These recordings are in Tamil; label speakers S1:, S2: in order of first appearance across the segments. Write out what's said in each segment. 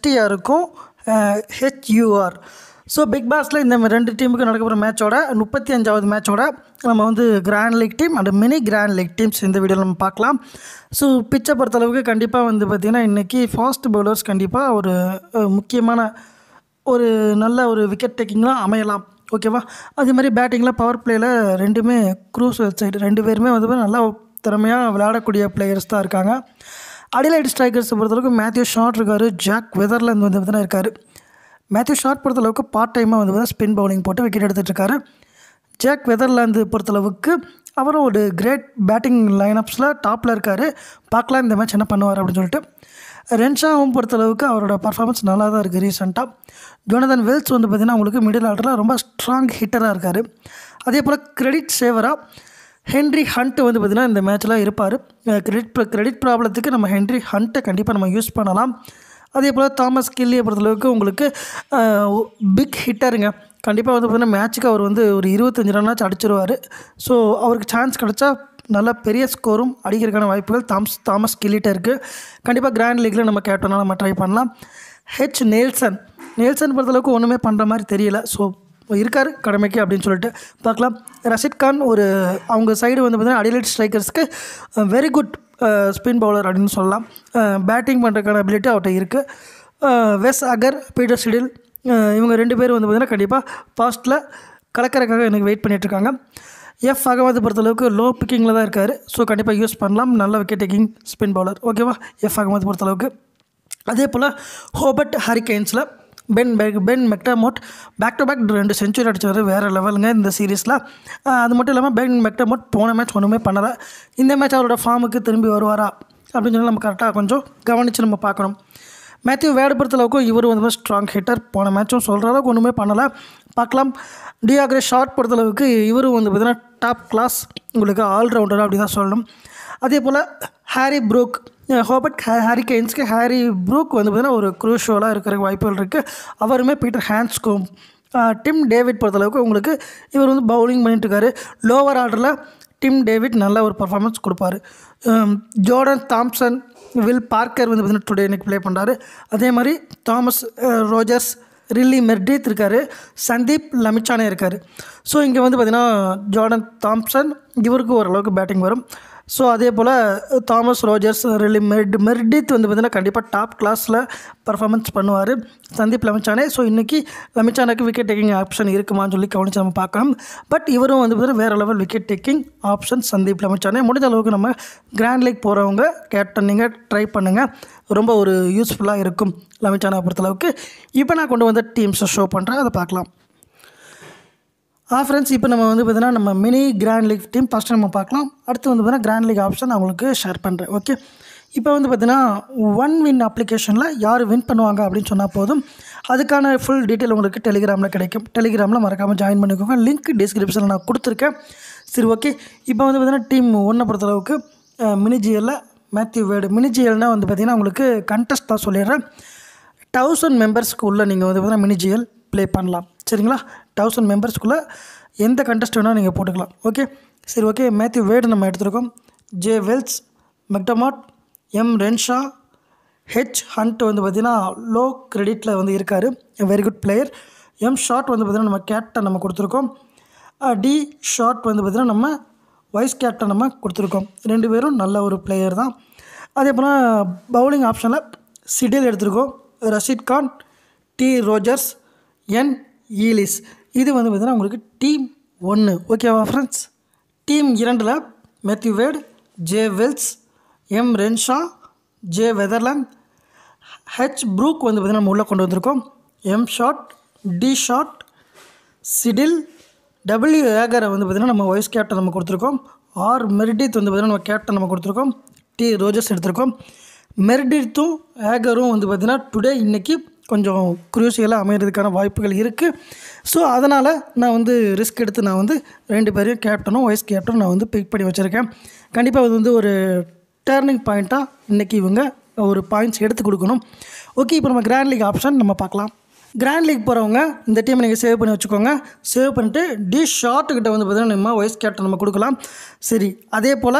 S1: எஸ்டிஆருக்கும் ஹெச்யூஆர் ஸோ பிக் பாஸில் இந்த ரெண்டு டீமுக்கு நடக்க போகிற மேட்சோட முப்பத்தி அஞ்சாவது மேட்சோட நம்ம வந்து grand league team and mini grand league teams இந்த வீடியோவில் நம்ம பார்க்கலாம் ஸோ பிச்சை பொறுத்தளவுக்கு கண்டிப்பாக வந்து பார்த்திங்கன்னா இன்றைக்கி ஃபாஸ்ட் பவுலர்ஸ் கண்டிப்பாக ஒரு அஹ், முக்கியமான ஒரு நல்ல ஒரு விக்கெட் டேக்கிங்லாம் அமையலாம் ஓகேவா அதே மாதிரி பேட்டிங்கில் பவர் பிளேயில் ரெண்டுமே க்ரூஸ் சைடு ரெண்டு பேருமே வந்து நல்லா திறமையாக விளையாடக்கூடிய பிளேயர்ஸ் தான் இருக்காங்க அடிலைட் ஸ்ட்ரைக்கர்ஸ் பொறுத்தளவுக்கு மேத்யூ ஷார்ட் இருக்கார் ஜாக் வெதர்லேருந்து வந்து பார்த்தீங்கன்னா இருக்கார் மேத்யூ ஷார்ட் பொறுத்தளவுக்கு பார்ட் டைமாக வந்து பார்த்தீங்கன்னா ஸ்பின் பவுலிங் போட்டு விக்கெட் எடுத்துகிட்டு இருக்காரு ஜாக் வெதர்லாந்து பொறுத்தளவுக்கு அவரும் ஒரு கிரேட் பேட்டிங் லைனப்ஸில் டாப்பில் இருக்கார் பார்க்கலாம் இந்த மேட்ச் என்ன பண்ணுவார் அப்படின்னு சொல்லிட்டு ரென்ஷாவும் பொறுத்தளவுக்கு அவரோட பர்ஃபார்மன்ஸ் நல்லா தான் இருக்குது ரீசெண்டாக ஜோனதன் வெல்ஸ் வந்து பார்த்திங்கன்னா அவங்களுக்கு மிடில் ஆர்டரில் ரொம்ப ஸ்ட்ராங் ஹிட்டராக இருக்கார் அதே போல் கிரெடிட் சேவராக ஹென்ரி ஹண்ட் வந்து பார்த்திங்கன்னா இந்த மேட்ச்சில் இருப்பார் கிரெடிட் கிரெடிட் ப்ராப்ளத்துக்கு நம்ம ஹென்ரி ஹண்ட்டை கண்டிப்பாக நம்ம யூஸ் பண்ணலாம் அதே போல் தாமஸ் கில்லியை பொறுத்தளவுக்கு உங்களுக்கு பிக் ஹிட்டருங்க கண்டிப்பாக வந்து பார்த்திங்கன்னா மேட்ச்சுக்கு அவர் வந்து ஒரு இருபத்தஞ்சி ரன்னாச்சும் அடிச்சிருவார் ஸோ அவருக்கு சான்ஸ் கிடச்சா நல்ல பெரிய ஸ்கோரும் அடிக்கிறதுக்கான வாய்ப்புகள் தாம்ஸ் தாமஸ் கில்லிட்ட இருக்குது கண்டிப்பாக கிராண்ட் லீக்கில் நம்ம கேப்டனாக நம்ம ட்ரை பண்ணலாம் ஹெச் நேல்சன் நேல்சன் பொறுத்தளவுக்கு ஒன்றுமே பண்ணுற மாதிரி தெரியல ஸோ இருக்கார் கடமைக்கு அப்படின்னு சொல்லிட்டு பார்க்கலாம் ரஷித் கான் ஒரு அவங்க சைடு வந்து பார்த்திங்கன்னா அடிலைட் ஸ்ட்ரைக்கர்ஸ்க்கு வெரி குட் ஸ்பின் பவுலர் அப்படின்னு சொல்லலாம் பேட்டிங் பண்ணுறதுக்கான அபிலிட்டி அவர்கிட்ட இருக்குது வெஸ் அகர் பீட்டர் சிடில் இவங்க ரெண்டு பேரும் வந்து பார்த்திங்கன்னா கண்டிப்பாக பாஸ்ட்டில் கலக்கறக்காக எனக்கு வெயிட் பண்ணிகிட்ருக்காங்க எஃப் அகமது பொறுத்தளவுக்கு லோ பிக்கிங்கில் தான் இருக்கார் ஸோ கண்டிப்பாக யூஸ் பண்ணலாம் நல்ல விக்கெட் டேக்கிங் ஸ்பின் பவுலர் ஓகேவா எஃப் அகமது பொறுத்தளவுக்கு அதே போல் ஹோபர்ட் ஹரிகெயின்ஸில் பென் பெக் Ben McDermott back to back ரெண்டு செஞ்சுரி அடிச்சார் வேறு லெவலுங்க இந்த சீரீஸில் அது மட்டும் இல்லாமல் பென் மெக்டமோட் போன மேட்ச் ஒன்றுமே பண்ணலை இந்த மேட்ச் அவரோட ஃபார்முக்கு திரும்பி வருவாரா அப்படின்னு சொல்லி நம்ம கரெக்டாக கொஞ்சம் கவனித்து நம்ம பார்க்கணும் மேத்யூ வேடு பொறுத்தளவுக்கும் இவர் வந்து ஸ்ட்ராங் ஹிட்டர் போன மேட்சும் சொல்கிற அளவுக்கு ஒன்றுமே பண்ணலை பார்க்கலாம் டியாகிரே ஷார்ட் பொறுத்தளவுக்கு இவரும் வந்து பார்த்திங்கன்னா டாப் கிளாஸ் உங்களுக்கு ஆல்ரவுண்டர் அப்படி தான் சொல்லணும் அதே போல் ஹாரி ப்ரூக் ஹோபர்ட் ஹாரி கெயின்ஸ்க்கு ஹாரி ப்ரூக் வந்து பார்த்திங்கன்னா ஒரு க்ரூஷோலாக இருக்கிற வாய்ப்புகள் இருக்குது அவருமே பீட்டர் ஹேண்ட்ஸ்கோம் டிம் டேவிட் பொறுத்தளவுக்கு உங்களுக்கு இவர் வந்து பவுலிங் பண்ணிட்டுருக்காரு லோவர் ஆர்டரில் டிம் டேவிட் நல்ல ஒரு பர்ஃபார்மன்ஸ் கொடுப்பாரு ஜோர்டன் தாம்சன் வில் பார்க்கர் வந்து பார்த்திங்கன்னா டுடே இன்னைக்கு ப்ளே பண்ணுறாரு அதே மாதிரி Thomas ah, Rogers Riley Meredith இருக்கார் சந்தீப் லமிச்சானே இருக்கார் ஸோ இங்கே வந்து பார்த்திங்கன்னா ஜார்டன் தாம்சன் இவருக்கு ஓரளவுக்கு பேட்டிங் வரும் ஸோ அதே போல் தாமஸ் ரோஜர்ஸ் ரில்லி மெர்ட் மெர்டித் வந்து பார்த்திங்கன்னா கண்டிப்பாக டாப் கிளாஸில் பர்ஃபார்மன்ஸ் பண்ணுவார் சந்தீப் லமிச்சானே ஸோ இன்றைக்கி லமிச்சானாக்கு விக்கெட் டேக்கிங் ஆப்ஷன் இருக்குமான்னு சொல்லி கவனித்து நம்ம பார்க்கலாம் பட் இவரும் வந்து பார்த்திங்கன்னா வேறு level wicket taking option Sandeep Lamichhane முடிஞ்ச அளவுக்கு நம்ம கிராண்ட் லீக் போகிறவங்க கேப்டன் நீங்கள் ட்ரை பண்ணுங்கள் ரொம்ப ஒரு யூஸ்ஃபுல்லாக இருக்கும் லமிச்சானா பொறுத்தளவுக்கு இப்போ நான் கொண்டு வந்த டீம்ஸை ஷோ பண்ணுறேன் அதை பார்க்கலாம் ஆ ஃப்ரெண்ட்ஸ் இப்போ நம்ம வந்து பார்த்தீங்கன்னா நம்ம mini grand league team first நம்ம பார்க்கலாம் அடுத்து வந்து பார்த்தீங்கன்னா கிராண்ட் லீக் ஆப்ஷன் நான் உங்களுக்கு ஷேர் பண்ணுறேன் ஓகே இப்போ வந்து பார்த்தீங்கன்னா ஒன் வின் அப்ளிகேஷனில் யார் வின் பண்ணுவாங்க அப்படின்னு சொன்னால் போதும் அதுக்கான ஃபுல் டீட்டெயில் உங்களுக்கு டெலிகிராமில் கிடைக்கும் டெலிகிராமில் மறக்காமல் ஜாயின் பண்ணிக்கோங்க லிங்க் டிஸ்கிரிப்ஷனில் நான் கொடுத்துருக்கேன் சரி ஓகே இப்போ வந்து பார்த்தீங்கன்னா டீம் ஒன்றை பொறுத்தளவுக்கு மினி ஜிஎல்லில் மேத்யூ வேர்டு மினி ஜிஎல்னால் வந்து பார்த்தீங்கன்னா உங்களுக்கு கண்டெஸ்ட் தான் சொல்லிடுறேன் தௌசண்ட் மெம்பர்ஸ்க்கு உள்ளே நீங்கள் வந்து பார்த்தீங்கன்னா மினி ஜிஎல் ப்ளே பண்ணலாம் சரிங்களா தௌசண்ட் மெம்பர்ஸ்க்குள்ளே எந்த கண்டெஸ்ட் வேணால் நீங்கள் போட்டுக்கலாம் ஓகே சரி ஓகே மேத்யூ வேர்டு நம்ம எடுத்துருக்கோம் J Wells McDermott M Renshaw H Hunt வந்து பார்த்திங்கன்னா லோ கிரெடிட்டில் வந்து இருக்கார் very good player M Short வந்து பார்த்திங்கன்னா நம்ம கேப்டன் நம்ம கொடுத்துருக்கோம் டி ஷாட் வந்து பார்த்திங்கன்னா நம்ம வைஸ் கேப்டன் நம்ம கொடுத்துருக்கோம் ரெண்டு பேரும் நல்ல ஒரு பிளேயர் தான் அதே போல் பவுலிங் ஆப்ஷனில் சிடில் எடுத்திருக்கோம் Rashid Khan T Rogers N Ellis இது வந்து பார்த்திங்கன்னா உங்களுக்கு டீம் ஒன்று ஓகேவா ஃப்ரெண்ட்ஸ் டீம் இரண்டில் Matthew Wade J Wells M Renshaw J Weatherald H Brook வந்து பார்த்திங்கன்னா நம்ம உள்ளே கொண்டு வந்திருக்கோம் M Short D Short Siddle W ஏகரை வந்து பார்த்திங்கன்னா நம்ம வைஸ் கேப்டன் நம்ம கொடுத்துருக்கோம் ஆர் மெரிடித் வந்து பார்த்திங்கன்னா நம்ம கேப்டன் நம்ம கொடுத்துருக்கோம் டி ரோஜர்ஸ் எடுத்திருக்கோம் மெரிடித்தும் ஏகரும் வந்து பார்த்திங்கன்னா டுடே இன்றைக்கி கொஞ்சம் குரூசியலாக அமைகிறதுக்கான வாய்ப்புகள் இருக்குது ஸோ அதனால் நான் வந்து ரிஸ்க் எடுத்து நான் வந்து ரெண்டு பேரையும் கேப்டனும் வைஸ் கேப்டனும் நான் வந்து பிக் பண்ணி வச்சுருக்கேன் கண்டிப்பாக அது வந்து ஒரு டேர்னிங் பாயிண்ட்டாக இன்றைக்கி இவங்க ஒரு பாயிண்ட்ஸ் எடுத்து கொடுக்கணும் ஓகே இப்போ நம்ம கிராண்ட் லீக் ஆப்ஷன் நம்ம பார்க்கலாம் கிராண்ட் லீக் போகிறவங்க இந்த டீமை நீங்கள் சேவ் பண்ணி வச்சுக்கோங்க சேவ் பண்ணிட்டு டி ஷார்ட்டுக்கிட்ட வந்து பார்த்தீங்கன்னா நம்ம வைஸ் கேப்டன் நம்ம கொடுக்கலாம் சரி அதே போல்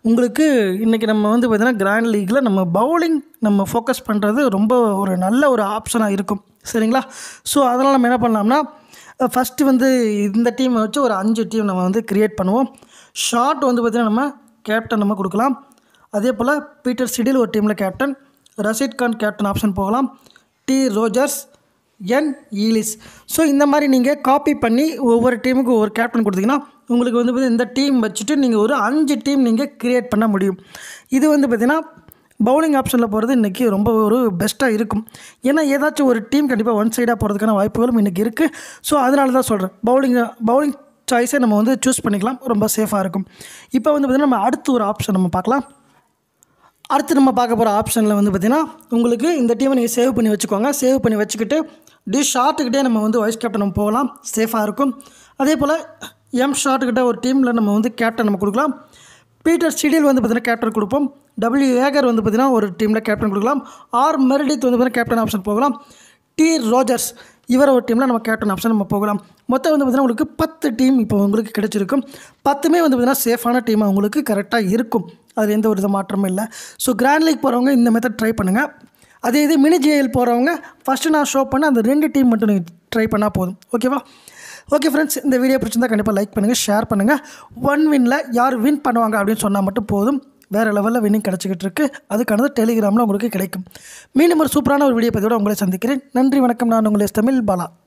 S1: உங்களுக்கு இன்றைக்கி நம்ம வந்து பார்த்திங்கன்னா கிராண்ட் லீக்கில் நம்ம பவுலிங் நம்ம ஃபோக்கஸ் பண்ணுறது ரொம்ப ஒரு நல்ல ஒரு ஆப்ஷனாக இருக்கும் சரிங்களா ஸோ அதனால் நம்ம என்ன பண்ணலாம்னா ஃபஸ்ட்டு வந்து இந்த டீமை வச்சு ஒரு அஞ்சு டீம் நம்ம வந்து க்ரியேட் பண்ணுவோம் ஷார்ட் வந்து பார்த்திங்கன்னா நம்ம கேப்டன் நம்ம கொடுக்கலாம் அதே போல் பீட்டர் சிடில் ஒரு டீமில் captain Rashid Khan captain option போகலாம் T Rogers N Ellis so இந்த மாதிரி நீங்கள் காப்பி பண்ணி ஒவ்வொரு டீமுக்கும் ஒவ்வொரு கேப்டன் கொடுத்தீங்கன்னா உங்களுக்கு வந்து பார்த்திங்கன்னா இந்த டீம் வச்சுட்டு நீங்கள் ஒரு அஞ்சு டீம் நீங்கள் க்ரியேட் பண்ண முடியும் இது வந்து பார்த்திங்கன்னா பவுலிங் ஆப்ஷனில் போகிறது இன்றைக்கி ரொம்ப ஒரு பெஸ்ட்டாக இருக்கும் ஏன்னா ஏதாச்சும் ஒரு டீம் கண்டிப்பாக ஒன் சைடாக போகிறதுக்கான வாய்ப்புகளும் இன்றைக்கி இருக்குது ஸோ அதனால தான் சொல்கிறேன் பவுலிங் பவுலிங் சாய்ஸை நம்ம வந்து சூஸ் பண்ணிக்கலாம் ரொம்ப சேஃபாக இருக்கும் இப்போ வந்து பார்த்திங்கன்னா நம்ம அடுத்து ஒரு ஆப்ஷன் நம்ம பார்க்கலாம் அடுத்து நம்ம பார்க்க போகிற ஆப்ஷனில் வந்து பார்த்திங்கன்னா உங்களுக்கு இந்த டீமை நீங்கள் சேவ் பண்ணி வச்சுக்கோங்க சேவ் பண்ணி வச்சுக்கிட்டு டி ஷார்ட்டுக்கிட்டே நம்ம வந்து வைஸ் கேப்டன் நம்ம போகலாம் சேஃபாக இருக்கும் அதே போல் எம் ஷார்ட்டுக்கிட்ட ஒரு டீமில் நம்ம வந்து கேப்டன் நம்ம கொடுக்கலாம் பீட்டர் சிடில் வந்து பார்த்திங்கன்னா கேப்டன் கொடுப்போம் டபிள்யூ ஏகர் வந்து பார்த்திங்கன்னா ஒரு டீமில் கேப்டன் கொடுக்கலாம் ஆர் மெரிடித் வந்து பார்த்திங்கன்னா கேப்டன் ஆப்ஷன் போகலாம் டி ரோஜர்ஸ் இவரை ஒரு டீமில் நம்ம கேப்டன் ஆப்ஷன் நம்ம போகலாம் மொத்தம் வந்து பார்த்திங்கன்னா உங்களுக்கு பத்து டீம் இப்போ உங்களுக்கு கிடைச்சிருக்கும் பத்துமே வந்து பார்த்திங்கன்னா சேஃபான டீமாக உங்களுக்கு கரெக்டாக இருக்கும் அதில் எந்த ஒரு வித மாற்றமும் இல்லை ஸோ கிராண்ட் லீக் போகிறவங்க இந்த மெத்தட் ட்ரை பண்ணுங்கள் அதே இது மினி ஜிஎல் போகிறவங்க ஃபஸ்ட்டு நான் ஷோ பண்ண அந்த ரெண்டு டீம் மட்டும் நீங்கள் ட்ரை பண்ணால் போதும் ஓகேவா ஓகே ஃப்ரெண்ட்ஸ் இந்த வீடியோ பிடிச்சிருந்தா கண்டிப்பாக லைக் பண்ணுங்கள் ஷேர் பண்ணுங்கள் ஒன் வின்னில் யார் வின் பண்ணுவாங்க அப்படின்னு சொன்னால் மட்டும் போதும் வேறு லெவலில் வின்னிங் கிடச்சிக்கிட்டு இருக்கு அதுக்கானது டெலிகிராமில் உங்களுக்கு கிடைக்கும் மீண்டும் ஒரு சூப்பரான ஒரு வீடியோ பதிவோட உங்களை சந்திக்கிறேன் நன்றி வணக்கம் நான் உங்களை தமிழ் பாலா